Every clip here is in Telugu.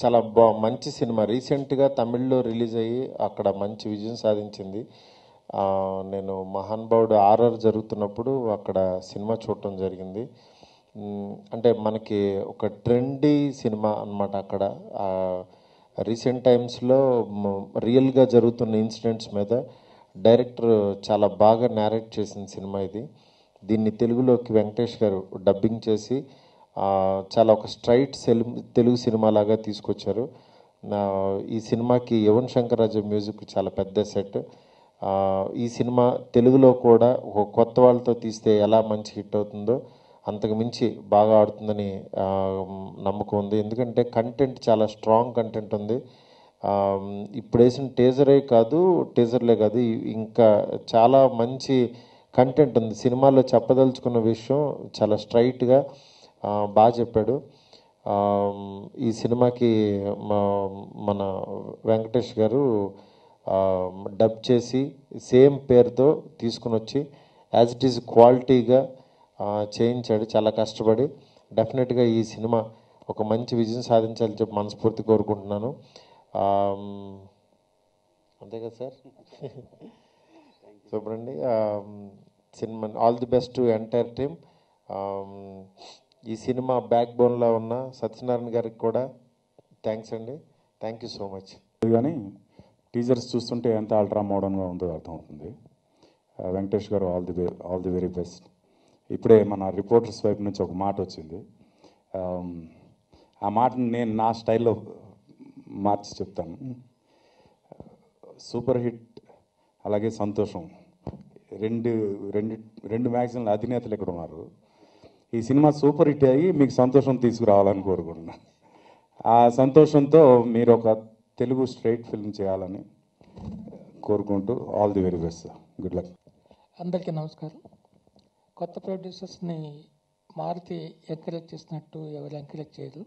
చాలా బా మంచి సినిమా రీసెంట్గా తమిళ్లో రిలీజ్ అయ్యి అక్కడ మంచి విజయం సాధించింది ఆ, నేను మహానుభావుడు ఆర్ఆర్ జరుగుతున్నప్పుడు అక్కడ సినిమా చూడటం జరిగింది మ్, అంటే మనకి ఒక ట్రెండీ సినిమా అన్నమాట అక్కడ రీసెంట్ టైమ్స్లో రియల్గా జరుగుతున్న ఇన్సిడెంట్స్ మీద డైరెక్టర్ చాలా బాగా నేరేట్ చేసిన సినిమా ఇది దీన్ని తెలుగులోకి వెంకటేష్ గారు డబ్బింగ్ చేసి ఆ, చాలా ఒక స్ట్రైట్ సెల్ తెలుగు సినిమా లాగా తీసుకొచ్చారు నా ఈ సినిమాకి యువన్ శంకర్ రాజా మ్యూజిక్ చాలా పెద్ద సెట్ ఆ, ఈ సినిమా తెలుగులో కూడా ఒక కొత్త వాళ్ళతో తీస్తే ఎలా మంచి హిట్ అవుతుందో అంతకు మించి బాగా ఆడుతుందని ఆ, నమ్మకం ఉంది ఎందుకంటే కంటెంట్ చాలా స్ట్రాంగ్ కంటెంట్ ఉంది ఆ, ఇప్పుడు వేసిన టీజరే కాదు టీజర్లే కాదు ఇ- ఇంకా చాలా మంచి కంటెంట్ ఉంది సినిమాలో చెప్పదలుచుకున్న విషయం చాలా స్ట్రైట్గా బాగా చెప్పాడు ఆ, ఈ సినిమాకి మా- మన వెంకటేష్ గారు ఆ, డబ్ చేసి సేమ్ పేరుతో తీసుకుని వచ్చి యాజ్ ఇట్ ఈస్ క్వాలిటీగా ఆ, చేయించాడు చాలా కష్టపడి డెఫినెట్గా ఈ సినిమా ఒక మంచి విజయం సాధించాలని చెప్పి మనస్ఫూర్తి కోరుకుంటున్నాను ఆ, అంతే కదా సార్ చూడండి cinema all the best to entire team ఈ సినిమా బ్యాక్ బోన్లో ఉన్న సత్యనారాయణ గారికి కూడా థ్యాంక్స్ అండి థ్యాంక్ యూ సో మచ్ కానీ టీజర్స్ చూస్తుంటే ఎంత అల్ట్రా మోడర్న్గా ఉందో అర్థమవుతుంది ఆ, Venkatesh garu all the all the very best ఇప్పుడే మన రిపోర్టర్స్ వైపు నుంచి ఒక మాట వచ్చింది ఆమ్, ఆ మాటను నేను నా స్టైల్లో మార్చి చెప్తాను సూపర్ హిట్ అలాగే సంతోషం రెండు రెండు రెండు మ్యాగజైన్ల అధినేతలు ఇక్కడ ఉన్నారు ఈ సినిమా సూపర్ హిట్ అయ్యి మీకు సంతోషం తీసుకురావాలని కోరుకుంటున్నాను ఆ సంతోషంతో మీరు ఒక తెలుగు స్ట్రైట్ ఫిల్మ్ చేయాలని కోరుకుంటూ all the very best good luck అందరికీ నమస్కారం కొత్త ప్రొడ్యూసర్స్ని మారుతి ఎంకరేజ్ చేసినట్టు ఎవరు ఎంకరేజ్ చేయరు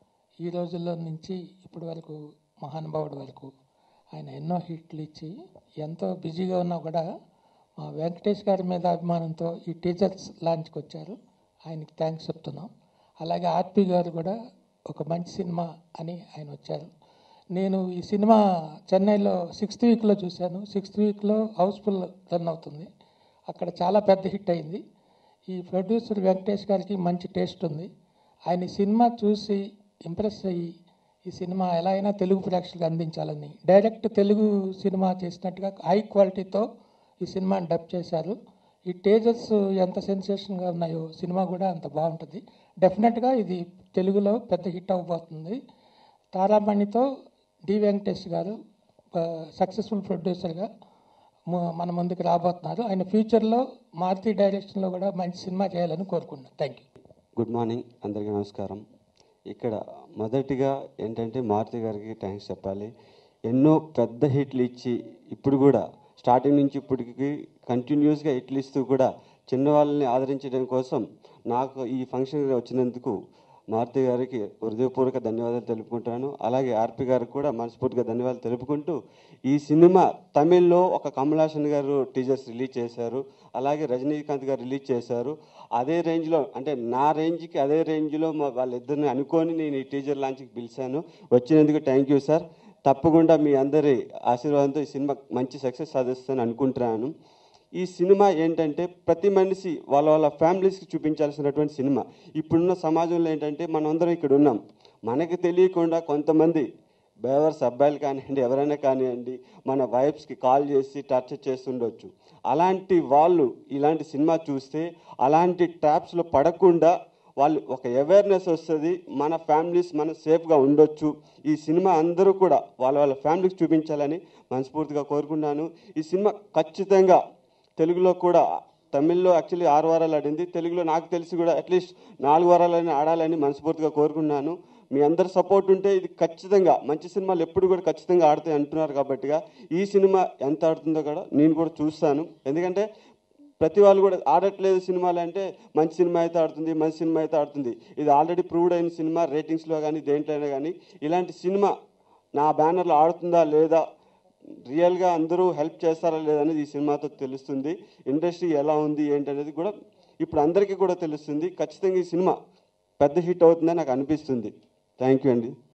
ఈ రోజుల్లో నుంచి ఇప్పటి వరకు మహానుభావుడి వరకు ఆయన ఎన్నో హిట్లు ఇచ్చి ఎంతో బిజీగా ఉన్నా కూడా మా వెంకటేష్ గారి మీద అభిమానంతో ఈ టీచర్స్ లాంచ్కి వచ్చారు ఆయనకి థ్యాంక్స్ చెప్తున్నాం అలాగే ఆర్పి గారు కూడా ఒక మంచి సినిమా అని ఆయన వచ్చారు నేను ఈ సినిమా చెన్నైలో సిక్స్త్ వీక్లో చూశాను సిక్స్త్ వీక్లో హౌస్ఫుల్ రన్ అవుతుంది అక్కడ చాలా పెద్ద హిట్ అయింది ఈ ప్రొడ్యూసర్ వెంకటేష్ గారికి మంచి టేస్ట్ ఉంది ఆయన ఈ సినిమా చూసి ఇంప్రెస్ అయ్యి ఈ సినిమా ఎలా అయినా తెలుగు ప్రేక్షకులకు అందించాలని డైరెక్ట్ తెలుగు సినిమా చేసినట్టుగా హై క్వాలిటీతో ఈ సినిమాని డబ్ చేశారు ఈ టేజర్స్ ఎంత సెన్సేషన్గా ఉన్నాయో సినిమా కూడా అంత బాగుంటుంది డెఫినెట్గా ఇది తెలుగులో పెద్ద హిట్ అవ్వబోతుంది తారామణితో డి వెంకటేష్ గారు సక్సెస్ఫుల్ ప్రొడ్యూసర్గా ము- మన ముందుకు రాబోతున్నారు ఆయన ఫ్యూచర్లో మారుతి డైరెక్షన్లో కూడా మంచి సినిమా చేయాలని కోరుకుంటున్నాను థ్యాంక్ యూ గుడ్ మార్నింగ్ అందరికీ నమస్కారం ఇక్కడ మొదటిగా ఏంటంటే మారుతి గారికి థ్యాంక్స్ చెప్పాలి ఎన్నో పెద్ద హిట్లు ఇచ్చి ఇప్పుడు కూడా స్టార్టింగ్ నుంచి ఇప్పటికి కంటిన్యూస్గా హిట్లు ఇస్తూ కూడా చిన్న వాళ్ళని ఆదరించడం కోసం నాకు ఈ ఫంక్షన్ వచ్చినందుకు మారుతి గారికి హృదయపూర్వక ధన్యవాదాలు తెలుపుకుంటాను అలాగే ఆర్పి గారికి కూడా మనస్ఫూర్తిగా ధన్యవాదాలు తెలుపుకుంటూ ఈ సినిమా తమిళ్లో ఒక కమల్ హాసన్ గారు టీజర్స్ రిలీజ్ చేశారు అలాగే రజనీకాంత్ గారు రిలీజ్ చేశారు అదే రేంజ్లో అంటే నా రేంజ్కి అదే రేంజ్లో మా వాళ్ళిద్దరిని అనుకొని నేను ఈ టీజర్ లాంచ్కి పిలిచాను వచ్చినందుకు థ్యాంక్ యూ సార్ తప్పకుండా మీ అందరి ఆశీర్వాదంతో ఈ సినిమా మంచి సక్సెస్ సాధిస్తానని అనుకుంటున్నాను ఈ సినిమా ఏంటంటే ప్రతి మనిషి వాళ్ళ వాళ్ళ ఫ్యామిలీస్కి చూపించాల్సినటువంటి సినిమా ఇప్పుడున్న సమాజంలో ఏంటంటే మనం అందరం ఇక్కడ ఉన్నాం మనకి తెలియకుండా కొంతమంది బేవర్స్ అబ్బాయిలు కానివ్వండి ఎవరైనా కానివ్వండి మన వైఫ్స్కి కాల్ చేసి టార్చర్ చేస్తుండొచ్చు అలాంటి వాళ్ళు ఇలాంటి సినిమా చూస్తే అలాంటి ట్రాప్స్లో పడకుండా వాళ్ళు ఒక అవేర్నెస్ వస్తుంది మన ఫ్యామిలీస్ మనం సేఫ్గా ఉండొచ్చు ఈ సినిమా అందరూ కూడా వాళ్ళ వాళ్ళ ఫ్యామిలీకి చూపించాలని మనస్ఫూర్తిగా కోరుకున్నాను ఈ సినిమా ఖచ్చితంగా తెలుగులో కూడా తమిళ్లో యాక్చువల్లీ ఆరు వారాలు ఆడింది తెలుగులో నాకు తెలిసి కూడా అట్లీస్ట్ నాలుగు వారాలని ఆడాలని మనస్ఫూర్తిగా కోరుకున్నాను మీ అందరి సపోర్ట్ ఉంటే ఇది ఖచ్చితంగా మంచి సినిమాలు ఎప్పుడు కూడా ఖచ్చితంగా ఆడతాయి అంటున్నారు కాబట్టిగా ఈ సినిమా ఎంత ఆడుతుందో కూడా నేను కూడా చూస్తాను ఎందుకంటే ప్రతి వాళ్ళు కూడా ఆడట్లేదు సినిమాలు అంటే మంచి సినిమా అయితే ఆడుతుంది మంచి సినిమా అయితే ఆడుతుంది ఇది ఆల్రెడీ ప్రూవ్డ్ అయిన సినిమా రేటింగ్స్లో కానీ దేంట్లోనే కానీ ఇలాంటి సినిమా నా బ్యానర్లో ఆడుతుందా లేదా రియల్గా అందరూ హెల్ప్ చేస్తారా లేదా అనేది ఈ సినిమాతో తెలుస్తుంది ఇండస్ట్రీ ఎలా ఉంది ఏంటనేది కూడా ఇప్పుడు అందరికీ కూడా తెలుస్తుంది ఖచ్చితంగా ఈ సినిమా పెద్ద హిట్ అవుతుందని నాకు అనిపిస్తుంది థ్యాంక్ యూ అండి